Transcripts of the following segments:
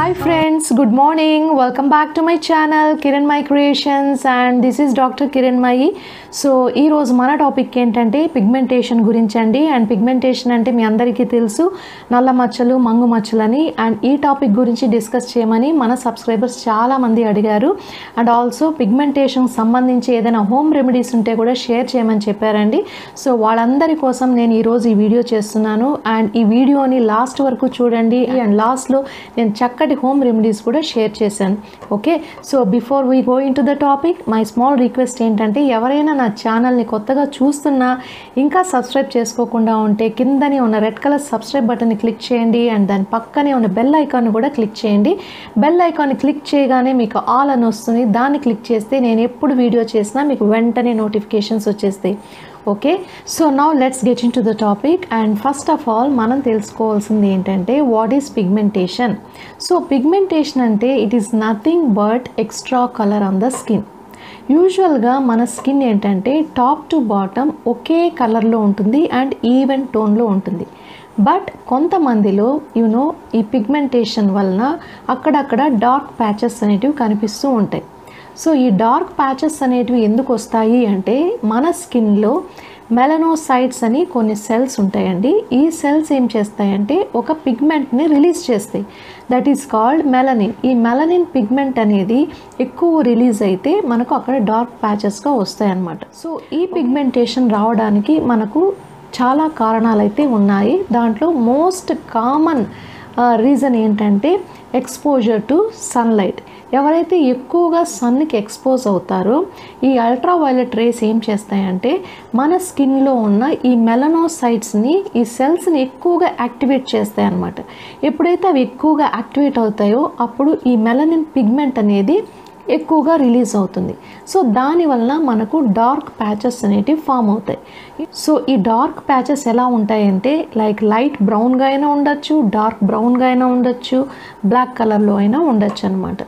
hi friends good morning welcome back to my channel Kiranmai creations and this is doctor Kiranmai so ఈరోజు మన topic ఏంటంటే pigmentation గురించి అండి and pigmentation అంటే మీ అందరికీ తెలుసు నల్ల మచ్చలు మంగు మచ్చలని అండ్ ఈ టాపిక్ గురించి డిస్కస్ చేయమని మన సబ్స్క్రైబర్స్ చాలామంది అడిగారు అండ్ ఆల్సో పిగ్మెంటేషన్ సంబంధించి ఏదైనా హోమ్ రెమెడీస్ ఉంటే కూడా షేర్ చేయమని చెప్పారండి సో వాళ్ళందరి కోసం నేను ఈరోజు ఈ వీడియో చేస్తున్నాను అండ్ ఈ వీడియోని లాస్ట్ వరకు చూడండి అండ్ లాస్ట్లో నేను చక్కటి హోమ్ రెమెడీస్ కూడా షేర్ చేశాను okay so before we go into the topic my small request ఏంటంటే ఎవరైనా నా ఛానల్ని కొత్తగా చూస్తున్నా ఇంకా సబ్స్క్రైబ్ చేసుకోకుండా ఉంటే కిందనే ఉన్న రెడ్ కలర్ సబ్స్క్రైబ్ బటన్ని క్లిక్ చేయండి అండ్ దాని పక్కనే ఉన్న బెల్ ఐకాన్ కూడా క్లిక్ చేయండి బెల్ ఐకాన్ని క్లిక్ చేయగానే మీకు ఆల్ అని వస్తుంది దాన్ని క్లిక్ చేస్తే నేను ఎప్పుడు వీడియో చేసినా మీకు వెంటనే నోటిఫికేషన్స్ వచ్చేస్తాయి okay so now let's get into the topic and first of all మనం తెలుసుకోవాల్సింది ఏంటంటే what is pigmentation so pigmentation అంటే it is nothing but extra colour on the skin యూజువల్గా మన స్కిన్ ఏంటంటే టాప్ టు బాటమ్ ఒకే కలర్లో ఉంటుంది and even టోన్లో ఉంటుంది బట్ కొంతమందిలో యూనో ఈ పిగ్మెంటేషన్ వలన అక్కడక్కడ డార్క్ ప్యాచెస్ అనేటివి కనిపిస్తూ ఉంటాయి సో ఈ డార్క్ ప్యాచెస్ అనేటివి ఎందుకు వస్తాయి అంటే మన స్కిన్లో మెలనోసైట్స్ అని కొన్ని సెల్స్ ఉంటాయండి ఈ సెల్స్ ఏం చేస్తాయంటే ఒక పిగ్మెంట్ని రిలీజ్ చేస్తాయి దట్ ఈస్ కాల్డ్ మెలనిన్ ఈ మెలనిన్ పిగ్మెంట్ అనేది ఎక్కువ రిలీజ్ అయితే మనకు అక్కడ డార్క్ ప్యాచెస్గా వస్తాయి అన్నమాట సో ఈ పిగ్మెంటేషన్ రావడానికి మనకు చాలా కారణాలు అయితే ఉన్నాయి దాంట్లో మోస్ట్ కామన్ రీజన్ ఏంటంటే ఎక్స్పోజర్ టు సన్లైట్ ఎవరైతే ఎక్కువగా సన్కి ఎక్స్పోజ్ అవుతారో ఈ అల్ట్రా వైలెట్ రేస్ ఏం చేస్తాయంటే మన స్కిన్లో ఉన్న ఈ మెలనోసైట్స్ని ఈ సెల్స్ని ఎక్కువగా యాక్టివేట్ చేస్తాయి అన్నమాట ఎప్పుడైతే అవి ఎక్కువగా యాక్టివేట్ అవుతాయో అప్పుడు ఈ మెలనిన్ పిగ్మెంట్ అనేది ఎక్కువగా రిలీజ్ అవుతుంది సో దానివల్ల మనకు డార్క్ ప్యాచెస్ అనేటివి ఫామ్ అవుతాయి సో ఈ డార్క్ ప్యాచెస్ ఎలా ఉంటాయంటే లైక్ లైట్ బ్రౌన్గా అయినా ఉండొచ్చు డార్క్ బ్రౌన్గా అయినా ఉండొచ్చు బ్లాక్ కలర్లో అయినా ఉండొచ్చు అనమాట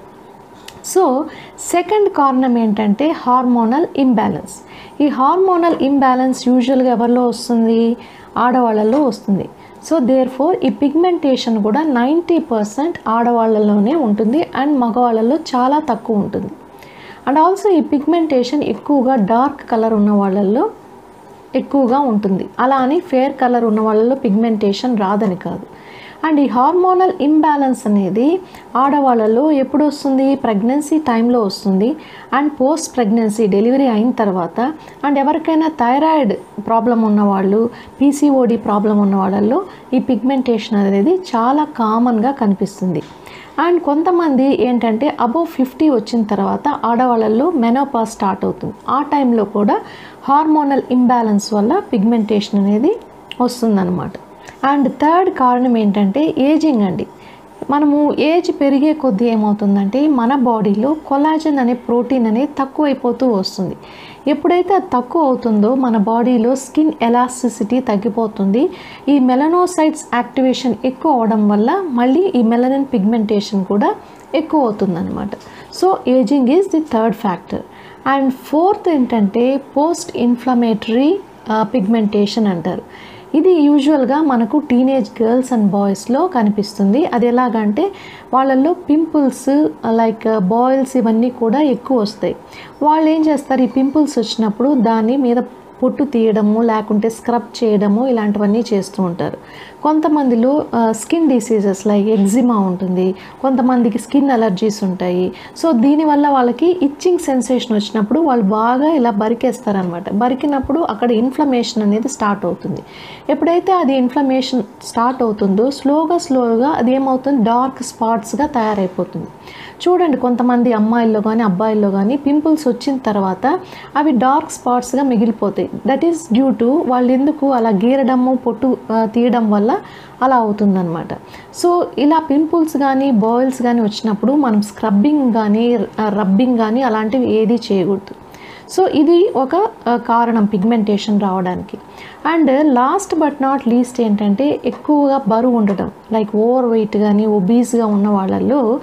సో సెకండ్ కారణం ఏంటంటే హార్మోనల్ ఇంబ్యాలెన్స్ ఈ హార్మోనల్ ఇంబ్యాలెన్స్ యూజువల్గా ఎవరిలో వస్తుంది ఆడవాళ్ళలో వస్తుంది సో దేర్ ఫోర్ ఈ పిగ్మెంటేషన్ కూడా నైంటీ పర్సెంట్ ఆడవాళ్ళలోనే ఉంటుంది అండ్ మగవాళ్ళలో చాలా తక్కువ ఉంటుంది అండ్ ఆల్సో ఈ పిగ్మెంటేషన్ ఎక్కువగా డార్క్ కలర్ ఉన్న వాళ్ళల్లో ఎక్కువగా ఉంటుంది అలా అని ఫేర్ కలర్ ఉన్న వాళ్ళలో పిగ్మెంటేషన్ రాదని కాదు అండ్ ఈ హార్మోనల్ ఇంబ్యాలెన్స్ అనేది ఆడవాళ్ళలో ఎప్పుడు వస్తుంది ప్రెగ్నెన్సీ టైంలో వస్తుంది అండ్ పోస్ట్ ప్రెగ్నెన్సీ డెలివరీ అయిన తర్వాత అండ్ ఎవరికైనా థైరాయిడ్ ప్రాబ్లం ఉన్నవాళ్ళు పీసీఓడి ప్రాబ్లం ఉన్న వాళ్ళల్లో ఈ పిగ్మెంటేషన్ అనేది చాలా కామన్గా కనిపిస్తుంది అండ్ కొంతమంది ఏంటంటే అబోవ్ ఫిఫ్టీ వచ్చిన తర్వాత ఆడవాళ్ళల్లో మెనోపా స్టార్ట్ అవుతుంది ఆ టైంలో కూడా హార్మోనల్ ఇంబ్యాలెన్స్ వల్ల పిగ్మెంటేషన్ అనేది వస్తుందన్నమాట అండ్ థర్డ్ కారణం ఏంటంటే ఏజింగ్ అండి మనము ఏజ్ పెరిగే కొద్దీ ఏమవుతుందంటే మన బాడీలో కొలాజన్ అనే ప్రోటీన్ అనేది తక్కువైపోతూ వస్తుంది ఎప్పుడైతే అది తక్కువ అవుతుందో మన బాడీలో స్కిన్ ఎలాస్టిసిటీ తగ్గిపోతుంది ఈ మెలనోసైట్స్ యాక్టివేషన్ ఎక్కువ అవడం వల్ల మళ్ళీ ఈ మెలనిన్ పిగ్మెంటేషన్ కూడా ఎక్కువ అవుతుందన్నమాట so ageing is the third factor and fourth ఏంటంటే పోస్ట్ ఇన్ఫ్లమేటరీ పిగ్మెంటేషన్ అంటారు ఇది యూజువల్గా మనకు టీనేజ్ గర్ల్స్ అండ్ బాయ్స్లో కనిపిస్తుంది అది ఎలాగంటే వాళ్ళల్లో పింపుల్స్ లైక్ బాయిల్స్ ఇవన్నీ కూడా ఎక్కువ వస్తాయి వాళ్ళు ఏం చేస్తారు ఈ పింపుల్స్ వచ్చినప్పుడు దాని మీద పొట్టు తీయడము లేకుంటే స్క్రబ్ చేయడము ఇలాంటివన్నీ చేస్తూ ఉంటారు కొంతమందిలో స్కిన్ డిసీజెస్ లైక్ ఎగ్జిమా ఉంటుంది కొంతమందికి స్కిన్ అలర్జీస్ ఉంటాయి సో దీనివల్ల వాళ్ళకి ఇచ్చింగ్ సెన్సేషన్ వచ్చినప్పుడు వాళ్ళు బాగా ఇలా బరికేస్తారనమాట బరికినప్పుడు అక్కడ ఇన్ఫ్లమేషన్ అనేది స్టార్ట్ అవుతుంది ఎప్పుడైతే అది ఇన్ఫ్లమేషన్ స్టార్ట్ అవుతుందో స్లోగా స్లోగా అది ఏమవుతుంది డార్క్ స్పాట్స్గా తయారైపోతుంది చూడండి కొంతమంది అమ్మాయిల్లో కానీ అబ్బాయిల్లో కానీ పింపుల్స్ వచ్చిన తర్వాత అవి డార్క్ స్పాట్స్గా మిగిలిపోతాయి దట్ ఈస్ డ్యూ టు వాళ్ళు ఎందుకు అలా గీరడము పొట్టు తీయడం వల్ల అలా అవుతుందన్నమాట సో ఇలా పింపుల్స్ కానీ బాయిల్స్ కానీ వచ్చినప్పుడు మనం స్క్రబ్బింగ్ కానీ రబ్బింగ్ కానీ అలాంటివి ఏది చేయకూడదు సో ఇది ఒక కారణం పిగ్మెంటేషన్ రావడానికి and last but not least ఏంటంటే ఎక్కువగా బరువు ఉండటం లైక్ ఓవర్ వెయిట్ కానీ ఒబీస్గా ఉన్న వాళ్ళల్లో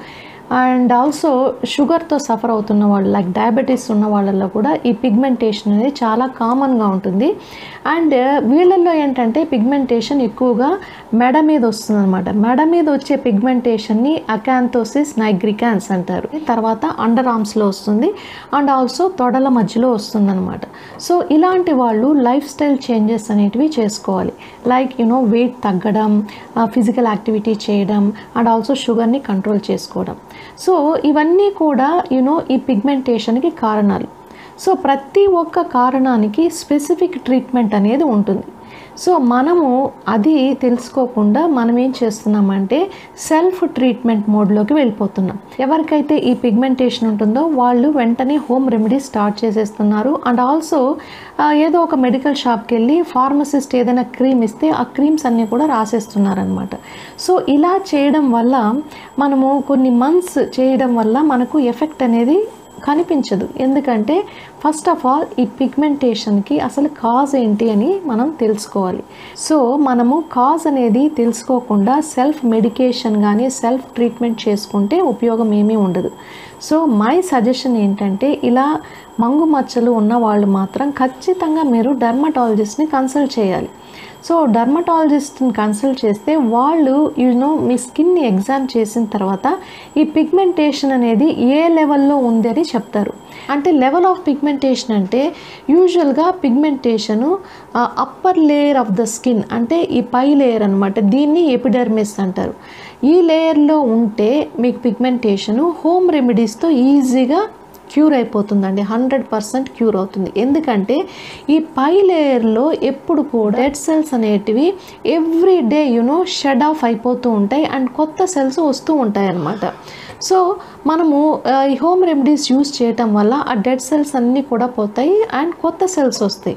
అండ్ ఆల్సో షుగర్తో సఫర్ అవుతున్న వాళ్ళు లైక్ డయాబెటీస్ ఉన్న వాళ్ళల్లో కూడా ఈ పిగ్మెంటేషన్ అనేది చాలా కామన్గా ఉంటుంది అండ్ వీళ్ళల్లో ఏంటంటే పిగ్మెంటేషన్ ఎక్కువగా మెడ మీద వస్తుంది అనమాట మెడ మీద వచ్చే పిగ్మెంటేషన్ని అకాంతోసిస్ నైగ్రికాన్స్ అంటారు తర్వాత అండర్ ఆర్మ్స్లో వస్తుంది అండ్ ఆల్సో తొడల మధ్యలో వస్తుంది అనమాట సో ఇలాంటి వాళ్ళు లైఫ్ స్టైల్ చేంజెస్ అనేటివి చేసుకోవాలి లైక్ యునో వెయిట్ తగ్గడం ఫిజికల్ యాక్టివిటీ చేయడం అండ్ ఆల్సో షుగర్ని కంట్రోల్ చేసుకోవడం సో ఇవన్నీ కూడా యూనో ఈ పిగ్మెంటేషన్కి కారణాలు సో ప్రతి ఒక్క కారణానికి స్పెసిఫిక్ ట్రీట్మెంట్ అనేది ఉంటుంది సో మనము అది తెలుసుకోకుండా మనం ఏం చేస్తున్నామంటే సెల్ఫ్ ట్రీట్మెంట్ మోడ్లోకి వెళ్ళిపోతున్నాం ఎవరికైతే ఈ పిగ్మెంటేషన్ ఉంటుందో వాళ్ళు వెంటనే హోమ్ రెమెడీ స్టార్ట్ చేసేస్తున్నారు అండ్ ఆల్సో ఏదో ఒక మెడికల్ షాప్కి వెళ్ళి ఫార్మసిస్ట్ ఏదైనా క్రీమ్ ఇస్తే ఆ క్రీమ్స్ అన్నీ కూడా రాసేస్తున్నారనమాట సో ఇలా చేయడం వల్ల మనము కొన్ని మంత్స్ చేయడం వల్ల మనకు ఎఫెక్ట్ అనేది కనిపించదు ఎందుకంటే ఫస్ట్ ఆఫ్ ఆల్ ఈ పిగ్మెంటేషన్కి అసలు కాజ్ ఏంటి అని మనం తెలుసుకోవాలి సో మనము కాజ్ అనేది తెలుసుకోకుండా సెల్ఫ్ మెడికేషన్ కానీ సెల్ఫ్ ట్రీట్మెంట్ చేసుకుంటే ఉపయోగం ఏమీ ఉండదు సో మై సజెషన్ ఏంటంటే ఇలా మంగు మచ్చలు ఉన్న వాళ్ళు మాత్రం ఖచ్చితంగా మీరు డర్మటాలజిస్ట్ని కన్సల్ట్ చేయాలి సో డర్మటాలజిస్ట్ని కన్సల్ట్ చేస్తే వాళ్ళు యూనో మీ స్కిన్ని ఎగ్జామ్ చేసిన తర్వాత ఈ పిగ్మెంటేషన్ అనేది ఏ లెవెల్లో ఉంది అని చెప్తారు అంటే లెవెల్ ఆఫ్ పిగ్మెంటేషన్ అంటే యూజువల్గా pigmentation upper layer of the skin అంటే ఈ పై లేయర్ అనమాట దీన్ని ఎపిడర్మిస్ అంటారు ఈ లేయర్లో ఉంటే మీకు పిగ్మెంటేషను హోమ్ రెమెడీస్తో ఈజీగా క్యూర్ అయిపోతుందండి హండ్రెడ్ పర్సెంట్ క్యూర్ అవుతుంది ఎందుకంటే ఈ పై లేయర్లో ఎప్పుడు కూడా డెడ్ సెల్స్ అనేటివి every day you know shed off అయిపోతూ ఉంటాయి అండ్ కొత్త సెల్స్ వస్తూ ఉంటాయి అన్నమాట సో మనము ఈ హోమ్ రెమెడీస్ యూస్ చేయటం వల్ల ఆ డెడ్ సెల్స్ అన్నీ కూడా పోతాయి అండ్ కొత్త సెల్స్ వస్తాయి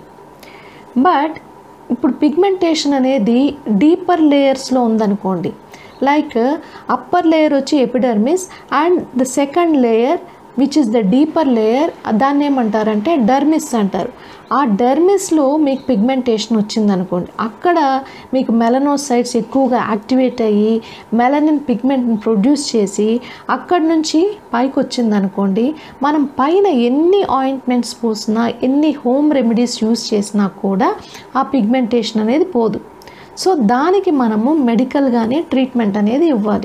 బట్ ఇప్పుడు పిగ్మెంటేషన్ అనేది డీపర్ లేయర్స్లో ఉందనుకోండి లైక్ అప్పర్ లేయర్ వచ్చి epidermis and the second layer which is the deeper layer దాన్ని ఏమంటారంటే డర్మిస్ అంటారు ఆ డర్మిస్లో మీకు పిగ్మెంటేషన్ వచ్చిందనుకోండి అక్కడ మీకు మెలనోసైట్స్ ఎక్కువగా యాక్టివేట్ అయ్యి మెలనిన్ పిగ్మెంట్ని ప్రొడ్యూస్ చేసి అక్కడ నుంచి పైకి వచ్చిందనుకోండి మనం పైన ఎన్ని ఆయింట్మెంట్స్ పూసినా ఎన్ని హోమ్ రెమెడీస్ యూస్ చేసినా కూడా ఆ పిగ్మెంటేషన్ అనేది పోదు సో దానికి మనము మెడికల్గానే ట్రీట్మెంట్ అనేది ఇవ్వాలి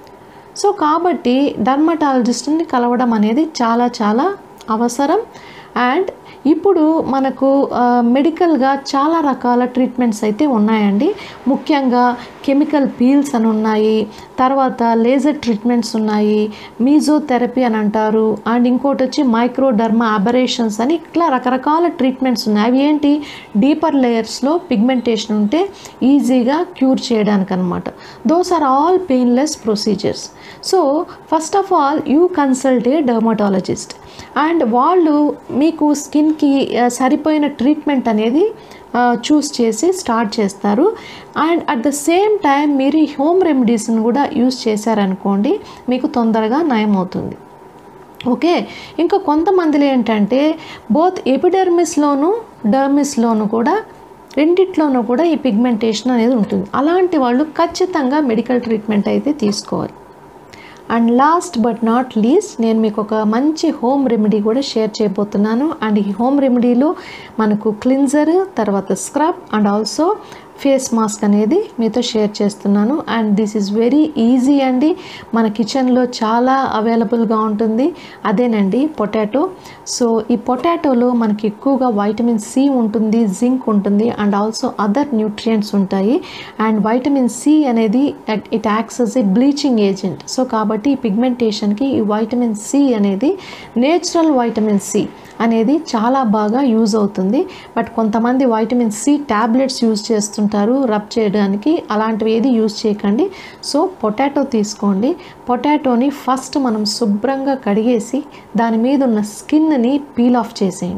సో కాబట్టి డర్మటాలజిస్ట్ని కలవడం అనేది చాలా చాలా అవసరం అండ్ ఇప్పుడు మనకు మెడికల్గా చాలా రకాల ట్రీట్మెంట్స్ అయితే ఉన్నాయండి ముఖ్యంగా కెమికల్ పీల్స్ అని ఉన్నాయి తర్వాత లేజర్ ట్రీట్మెంట్స్ ఉన్నాయి మీజోథెరపీ అని అంటారు అండ్ ఇంకోటి వచ్చి మైక్రోడర్మా అబరేషన్స్ అని ఇట్లా రకరకాల ట్రీట్మెంట్స్ ఉన్నాయి అవి ఏంటి డీపర్ లేయర్స్లో పిగ్మెంటేషన్ ఉంటే ఈజీగా క్యూర్ చేయడానికి అనమాట those are all painless procedures so first of all you consult a dermatologist and వాళ్ళు మీకు స్కిన్కి సరిపోయిన ట్రీట్మెంట్ అనేది చూస్ చేసి స్టార్ట్ చేస్తారు and at the same time మీరు ఈ హోమ్ రెమెడీస్ని కూడా యూస్ చేశారనుకోండి మీకు తొందరగా నయం అవుతుంది ఓకే ఇంకా కొంతమందిలో ఏంటంటే బోత్ ఎపిడెర్మిస్లోను డర్మిస్లోను కూడా రెండిట్లోనూ కూడా ఈ పిగ్మెంటేషన్ అనేది ఉంటుంది అలాంటి వాళ్ళు ఖచ్చితంగా మెడికల్ ట్రీట్మెంట్ అయితే తీసుకోవాలి and last but not least నేను మీకు ఒక మంచి హోమ్ రెమెడీ కూడా షేర్ చేయబోతున్నాను అండ్ ఈ హోమ్ రెమెడీలో మనకు క్లిన్జర్ తర్వాత scrub and also face mask అనేది మీతో షేర్ చేస్తున్నాను and this is very easy అండి మన కిచెన్లో చాలా అవైలబుల్గా ఉంటుంది అదేనండి పొటాటో సో ఈ పొటాటోలో మనకి ఎక్కువగా వైటమిన్ సి ఉంటుంది జింక్ ఉంటుంది అండ్ ఆల్సో అదర్ న్యూట్రియంట్స్ ఉంటాయి అండ్ వైటమిన్ సి అనేది it acts as a bleaching agent so కాబట్టి ఈ పిగ్మెంటేషన్కి ఈ వైటమిన్ సి అనేది నేచురల్ వైటమిన్ సి అనేది చాలా బాగా యూజ్ అవుతుంది బట్ కొంతమంది వైటమిన్ సి ట్యాబ్లెట్స్ యూజ్ చేస్తుంటారు రబ్ చేయడానికి అలాంటివి ఏది యూజ్ చేయకండి సో పొటాటో తీసుకోండి పొటాటోని ఫస్ట్ మనం శుభ్రంగా కడిగేసి దాని మీద ఉన్న స్కిన్ని పీల్ ఆఫ్ చేసేయండి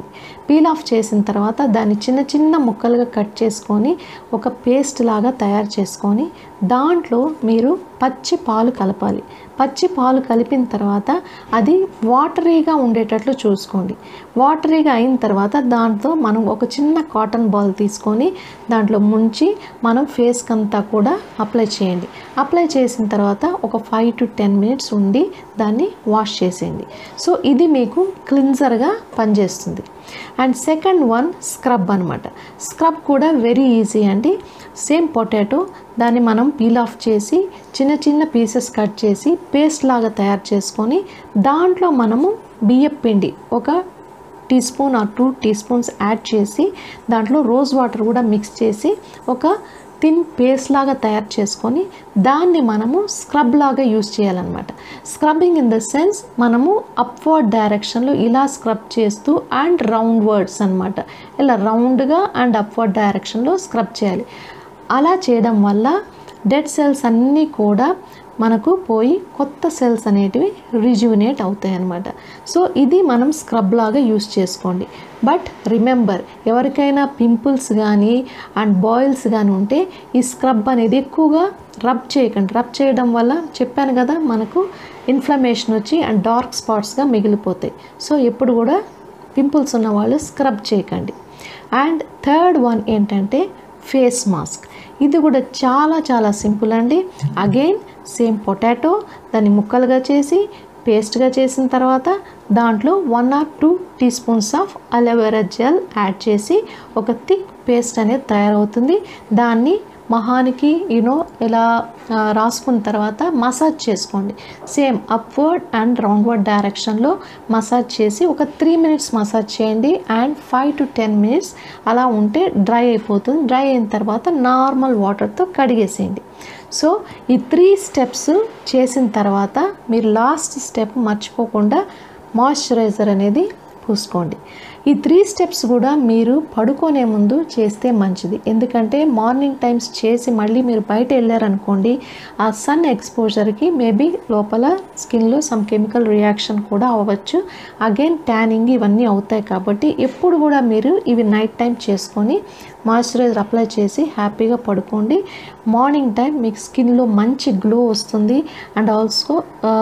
పీల్ ఆఫ్ చేసిన తర్వాత దాన్ని చిన్న చిన్న ముక్కలుగా కట్ చేసుకొని ఒక పేస్ట్ లాగా తయారు చేసుకొని దాంట్లో మీరు పచ్చి పాలు కలపాలి పచ్చి పాలు కలిపిన తర్వాత అది వాటరీగా ఉండేటట్లు చూసుకోండి వాటరీగా అయిన తర్వాత దాంతో మనం ఒక చిన్న కాటన్ బాల్ తీసుకొని దాంట్లో ముంచి మనం ఫేస్కి అంతా కూడా అప్లై చేయండి అప్లై చేసిన తర్వాత ఒక ఫైవ్ టు టెన్ మినిట్స్ ఉండి దాన్ని వాష్ చేసేయండి సో ఇది మీకు క్లిన్జర్గా పనిచేస్తుంది అండ్ సెకండ్ వన్ స్క్రబ్ అనమాట స్క్రబ్ కూడా వెరీ ఈజీ అండి సేమ్ పొటాటో దాన్ని మనం పీల్ ఆఫ్ చేసి చిన్న చిన్న పీసెస్ కట్ చేసి పేస్ట్ లాగా తయారు చేసుకొని దాంట్లో మనము బియ్యం పిండి ఒక tea spoon or two tea spoons add చేసి దాంట్లో రోజ్ వాటర్ కూడా మిక్స్ చేసి ఒక థిన్ పేస్ట్ లాగా తయారు చేసుకొని దాన్ని మనము స్క్రబ్ లాగా యూస్ చేయాలన్నమాట స్క్రబ్బింగ్ ఇన్ ద సెన్స్ మనము అప్వర్డ్ డైరెక్షన్లో ఇలా స్క్రబ్ చేస్తూ అండ్ రౌండ్ వర్డ్స్ అనమాట ఇలా రౌండ్గా అండ్ అప్వర్డ్ డైరెక్షన్లో స్క్రబ్ చేయాలి అలా చేయడం వల్ల డెడ్ సెల్స్ అన్నీ కూడా మనకు పోయి కొత్త సెల్స్ అనేటివి రిజ్యూనేట్ అవుతాయి అన్నమాట సో ఇది మనం స్క్రబ్ లాగా యూస్ చేసుకోండి బట్ రిమెంబర్ ఎవరికైనా పింపుల్స్ కానీ అండ్ బాయిల్స్ కానీ ఉంటే ఈ స్క్రబ్ అనేది ఎక్కువగా రబ్ చేయకండి రబ్ చేయడం వల్ల చెప్పాను కదా మనకు ఇన్ఫ్లమేషన్ వచ్చి అండ్ డార్క్ స్పాట్స్గా మిగిలిపోతాయి సో ఎప్పుడు కూడా పింపుల్స్ ఉన్న వాళ్ళు స్క్రబ్ చేయకండి అండ్ థర్డ్ వన్ ఏంటంటే ఫేస్ మాస్క్ ఇది కూడా చాలా చాలా సింపుల్ అండి అగైన్ సేమ్ పొటాటో దాన్ని ముక్కలుగా చేసి పేస్ట్గా చేసిన తర్వాత దాంట్లో one or two tea spoons of aloe vera gel add చేసి ఒక థిక్ పేస్ట్ అనేది తయారవుతుంది దాన్ని మహానికి యూనో ఇలా ఆ, రాసుకున్న తర్వాత మసాజ్ చేసుకోండి సేమ్ అప్వర్డ్ అండ్ రౌండ్వర్డ్ డైరెక్షన్లో మసాజ్ చేసి ఒక త్రీ మినిట్స్ మసాజ్ చేయండి and five to ten minutes అలా ఉంటే డ్రై అయిపోతుంది డ్రై అయిన తర్వాత నార్మల్ వాటర్తో కడిగేసేయండి సో ఈ త్రీ స్టెప్స్ చేసిన తర్వాత మీరు లాస్ట్ స్టెప్ మర్చిపోకుండా మాయిశ్చరైజర్ అనేది పూసుకోండి ఈ త్రీ స్టెప్స్ కూడా మీరు పడుకునే ముందు చేస్తే మంచిది ఎందుకంటే మార్నింగ్ టైమ్స్ చేసి మళ్ళీ మీరు బయట వెళ్ళారనుకోండి ఆ సన్ ఎక్స్పోజర్కి మేబీ లోపల స్కిన్లో సమ్ కెమికల్ రియాక్షన్ కూడా అవ్వచ్చు అగైన్ ట్యానింగ్ ఇవన్నీ అవుతాయి కాబట్టి ఎప్పుడు కూడా మీరు ఇవి నైట్ టైం చేసుకొని మాయిశ్చరైజర్ అప్లై చేసి హ్యాపీగా పడుకోండి మార్నింగ్ టైం మీకు స్కిన్లో మంచి గ్లో వస్తుంది అండ్ ఆల్సో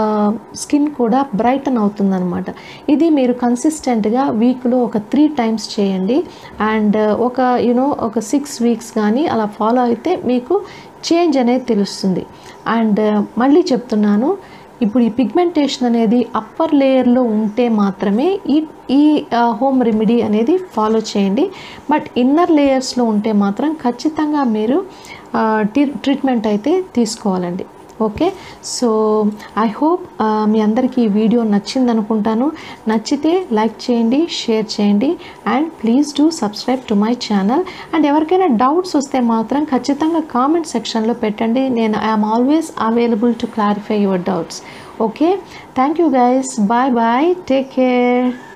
స్కిన్ కూడా బ్రైటన్ అవుతుంది అనమాట ఇది మీరు కన్సిస్టెంట్గా వీక్లో ఒక త్రీ టైమ్స్ చేయండి అండ్ ఒక యూనో ఒక సిక్స్ వీక్స్ కానీ అలా ఫాలో అయితే మీకు చేంజ్ అనేది తెలుస్తుంది అండ్ మళ్ళీ చెప్తున్నాను ఇప్పుడు ఈ పిగ్మెంటేషన్ అనేది అప్పర్ లేయర్లో ఉంటే మాత్రమే ఈ ఈ హోమ్ రెమెడీ అనేది ఫాలో చేయండి బట్ ఇన్నర్ లేయర్స్లో ఉంటే మాత్రం ఖచ్చితంగా మీరు ట్రీట్మెంట్ అయితే తీసుకోవాలండి ఓకే సో ఐ హోప్ మీ అందరికీ ఈ వీడియో నచ్చింది అనుకుంటాను నచ్చితే లైక్ చేయండి షేర్ చేయండి and please do subscribe to my channel and ఎవరికైనా డౌట్స్ వస్తే మాత్రం ఖచ్చితంగా కామెంట్ సెక్షన్లో పెట్టండి నేను I'm always available to clarify your doubts okay thank you guys bye bye take care